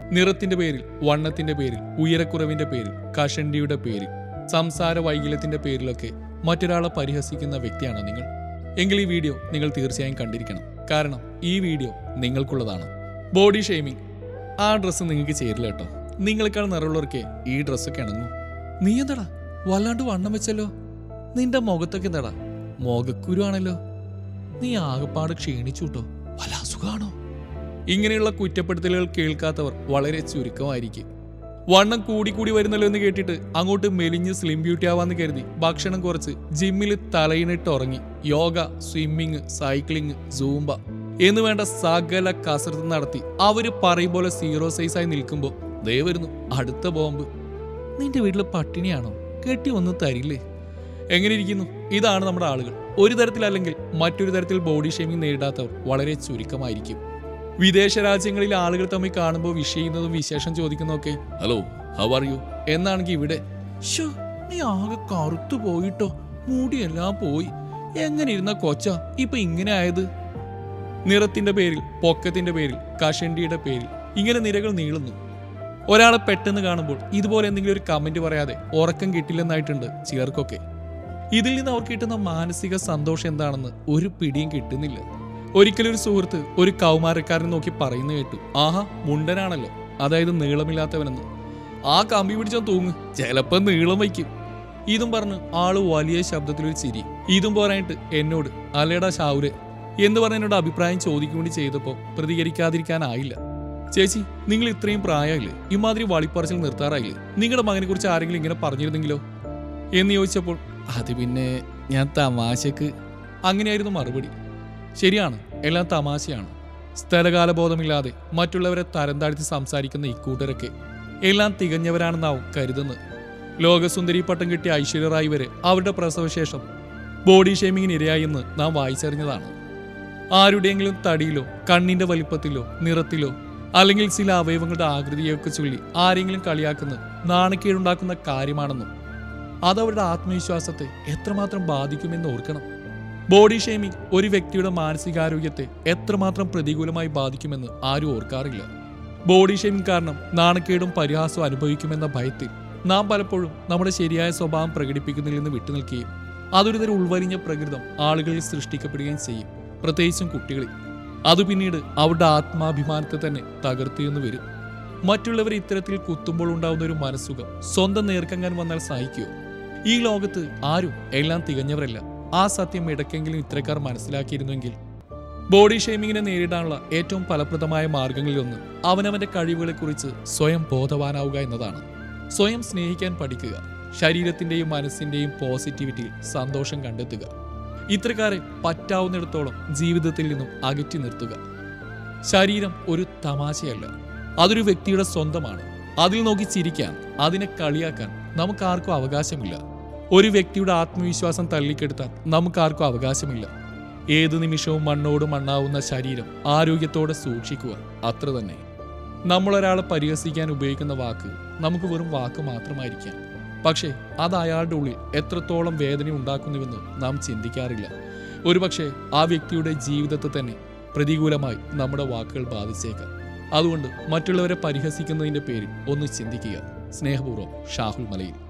നിറത്തിന്റെ പേരിൽ വണ്ണത്തിന്റെ പേരിൽ ഉയരക്കുറവിന്റെ പേരിൽ കഷണ്ടിയുടെ പേരിൽ സംസാര വൈകല്യത്തിന്റെ പേരിലൊക്കെ മറ്റൊരാളെ പരിഹസിക്കുന്ന വ്യക്തിയാണോ നിങ്ങൾ എങ്കിൽ ഈ വീഡിയോ നിങ്ങൾ തീർച്ചയായും കണ്ടിരിക്കണം കാരണം ഈ വീഡിയോ നിങ്ങൾക്കുള്ളതാണ് ബോഡി ഷെയ്മിങ് ആ ഡ്രസ്സ് നിങ്ങൾക്ക് ചേരില്ല കേട്ടോ നിങ്ങളെക്കാൾ നിറമുള്ളവർക്ക് ഈ ഡ്രസ്സൊക്കെ ഇണങ്ങും നീ എന്താടാ വല്ലാണ്ട് വണ്ണം വെച്ചല്ലോ നിന്റെ മുഖത്തൊക്കെ എന്താടാ മുഖക്കുരു ആണല്ലോ നീ ആകെപ്പാട് ക്ഷീണിച്ചു കേട്ടോ വല്ല അസുഖാണോ ഇങ്ങനെയുള്ള കുറ്റപ്പെടുത്തലുകൾ കേൾക്കാത്തവർ വളരെ ചുരുക്കമായിരിക്കും വണ്ണം കൂടി കൂടി വരുന്നല്ലോ എന്ന് കേട്ടിട്ട് അങ്ങോട്ട് മെലിഞ്ഞ് സ്ലിം ബ്യൂട്ടി ആവാന്ന് കരുതി ഭക്ഷണം കുറച്ച് ജിമ്മിൽ തലയിണിട്ട് ഉറങ്ങി യോഗ സ്വിമ്മിങ് സൈക്ലിംഗ് സൂംബ എന്ന് വേണ്ട സകല കസരത്ത് നടത്തി അവര് പറയും പോലെ സീറോ സൈസായി നിൽക്കുമ്പോൾ ദേ വരുന്നു അടുത്ത ബോംബ് നിന്റെ വീട്ടിൽ പട്ടിണിയാണോ കെട്ടി ഒന്നും തരില്ലേ എങ്ങനെ ഇരിക്കുന്നു ഇതാണ് നമ്മുടെ ആളുകൾ ഒരു തരത്തിലല്ലെങ്കിൽ മറ്റൊരു തരത്തിൽ ബോഡി ഷേമിംഗ് നേരിടാത്തവർ വളരെ ചുരുക്കമായിരിക്കും വിദേശ രാജ്യങ്ങളിൽ ആളുകൾ തമ്മിൽ കാണുമ്പോൾ വിഷയുന്നതും വിശേഷം ചോദിക്കുന്നതൊക്കെ ഹലോ ഹൗ ആർ യു എന്നാണെങ്കിൽ ഇവിടെ "ശ്ശോ, നീ ആകെ കറുത്തു പോയിട്ടോ മുടിയെല്ലാം പോയി എങ്ങനെ ഇരുന്ന കൊച്ച ഇപ്പൊ ഇങ്ങനെ ആയത് നിറത്തിന്റെ പേരിൽ പൊക്കത്തിന്റെ പേരിൽ കഷണ്ടിയുടെ പേരിൽ ഇങ്ങനെ നിരകൾ നീളുന്നു ഒരാളെ പെട്ടെന്ന് കാണുമ്പോൾ ഇതുപോലെ എന്തെങ്കിലും ഒരു കമന്റ് പറയാതെ ഉറക്കം കിട്ടില്ലെന്നായിട്ടുണ്ട് ചിലർക്കൊക്കെ ഇതിൽ നിന്ന് അവർക്ക് കിട്ടുന്ന മാനസിക സന്തോഷം എന്താണെന്ന് ഒരു പിടിയും കിട്ടുന്നില്ല ഒരിക്കലും ഒരു സുഹൃത്ത് ഒരു കൗമാരക്കാരൻ നോക്കി പറയുന്ന കേട്ടു ആഹാ മുണ്ടനാണല്ലോ അതായത് നീളമില്ലാത്തവനെന്ന് ആ കമ്പി പിടിച്ചാൽ തൂങ്ങ് ചിലപ്പോ നീളം വയ്ക്കും ഇതും പറഞ്ഞ് ആള് വലിയ ശബ്ദത്തിലൊരു ചിരി ഇതും പോരായിട്ട് എന്നോട് അല്ലേടാ ഷാവുരെ എന്ന് പറഞ്ഞ് എന്നോട് അഭിപ്രായം ചോദിക്കും വേണ്ടി ചെയ്തപ്പോൾ പ്രതികരിക്കാതിരിക്കാനായില്ല ചേച്ചി നിങ്ങൾ ഇത്രയും പ്രായമായില്ലേ ഇമാതിരി വളിപ്പറച്ചിൽ നിർത്താറായില്ലേ നിങ്ങളുടെ മകനെ കുറിച്ച് ആരെങ്കിലും ഇങ്ങനെ പറഞ്ഞിരുന്നെങ്കിലോ എന്ന് ചോദിച്ചപ്പോൾ അത് പിന്നെ ഞാൻ തമാശക്ക് അങ്ങനെയായിരുന്നു മറുപടി ശരിയാണ് എല്ലാം തമാശയാണ് സ്ഥലകാലബോധമില്ലാതെ മറ്റുള്ളവരെ തരം താഴ്ത്തി സംസാരിക്കുന്ന ഇക്കൂട്ടരൊക്കെ എല്ലാം തികഞ്ഞവരാണെന്നാവും കരുതുന്നത് ലോകസുന്ദരി പട്ടം കിട്ടിയ ഐശ്വര്യറായി വരെ അവരുടെ പ്രസവശേഷം ബോഡി ഷേമിങ്ങിന് ഇരയായെന്ന് നാം വായിച്ചറിഞ്ഞതാണ് ആരുടെയെങ്കിലും തടിയിലോ കണ്ണിന്റെ വലിപ്പത്തിലോ നിറത്തിലോ അല്ലെങ്കിൽ ചില അവയവങ്ങളുടെ ആകൃതിയൊക്കെ ചൊല്ലി ആരെങ്കിലും കളിയാക്കുന്ന നാണക്കേടുണ്ടാക്കുന്ന കാര്യമാണെന്നും അതവരുടെ ആത്മവിശ്വാസത്തെ എത്രമാത്രം ബാധിക്കുമെന്ന് ഓർക്കണം ബോഡി ഷേമിംഗ് ഒരു വ്യക്തിയുടെ മാനസികാരോഗ്യത്തെ എത്രമാത്രം പ്രതികൂലമായി ബാധിക്കുമെന്ന് ആരും ഓർക്കാറില്ല ബോഡി ഷേമിംഗ് കാരണം നാണക്കേടും പരിഹാസവും അനുഭവിക്കുമെന്ന ഭയത്തിൽ നാം പലപ്പോഴും നമ്മുടെ ശരിയായ സ്വഭാവം പ്രകടിപ്പിക്കുന്നതിൽ നിന്ന് വിട്ടുനിൽക്കുകയും അതൊരു തരം ഉൾവലിഞ്ഞ പ്രകൃതം ആളുകളിൽ സൃഷ്ടിക്കപ്പെടുകയും ചെയ്യും പ്രത്യേകിച്ചും കുട്ടികളിൽ അത് പിന്നീട് അവരുടെ ആത്മാഭിമാനത്തെ തന്നെ തകർത്തിയെന്ന് വരും മറ്റുള്ളവർ ഇത്തരത്തിൽ കുത്തുമ്പോൾ ഉണ്ടാവുന്ന ഒരു മനസ്സുഖം സ്വന്തം നേർക്കങ്ങാൻ വന്നാൽ സഹിക്കുമോ ഈ ലോകത്ത് ആരും എല്ലാം തികഞ്ഞവരല്ല ആ സത്യം ഇടയ്ക്കെങ്കിലും ഇത്തരക്കാർ മനസ്സിലാക്കിയിരുന്നുവെങ്കിൽ ബോഡി ഷേമിങ്ങിനെ നേരിടാനുള്ള ഏറ്റവും ഫലപ്രദമായ മാർഗങ്ങളിലൊന്ന് അവനവന്റെ കഴിവുകളെക്കുറിച്ച് സ്വയം ബോധവാനാവുക എന്നതാണ് സ്വയം സ്നേഹിക്കാൻ പഠിക്കുക ശരീരത്തിന്റെയും മനസ്സിന്റെയും പോസിറ്റിവിറ്റിയിൽ സന്തോഷം കണ്ടെത്തുക ഇത്തരക്കാരെ പറ്റാവുന്നിടത്തോളം ജീവിതത്തിൽ നിന്നും അകറ്റി നിർത്തുക ശരീരം ഒരു തമാശയല്ല അതൊരു വ്യക്തിയുടെ സ്വന്തമാണ് അതിൽ നോക്കി ചിരിക്കാൻ അതിനെ കളിയാക്കാൻ നമുക്കാർക്കും അവകാശമില്ല ഒരു വ്യക്തിയുടെ ആത്മവിശ്വാസം തള്ളിക്കെടുത്താൻ നമുക്കാർക്കും അവകാശമില്ല ഏതു നിമിഷവും മണ്ണോട് മണ്ണാവുന്ന ശരീരം ആരോഗ്യത്തോടെ സൂക്ഷിക്കുക അത്ര തന്നെ നമ്മളൊരാളെ പരിഹസിക്കാൻ ഉപയോഗിക്കുന്ന വാക്ക് നമുക്ക് വെറും വാക്ക് മാത്രമായിരിക്കാം പക്ഷേ അത് അയാളുടെ ഉള്ളിൽ എത്രത്തോളം വേദന ഉണ്ടാക്കുന്നുവെന്ന് നാം ചിന്തിക്കാറില്ല ഒരുപക്ഷെ ആ വ്യക്തിയുടെ ജീവിതത്തെ തന്നെ പ്രതികൂലമായി നമ്മുടെ വാക്കുകൾ ബാധിച്ചേക്കാം അതുകൊണ്ട് മറ്റുള്ളവരെ പരിഹസിക്കുന്നതിന്റെ പേരിൽ ഒന്ന് ചിന്തിക്കുക സ്നേഹപൂർവ്വം ഷാഹുൽ മലയിൽ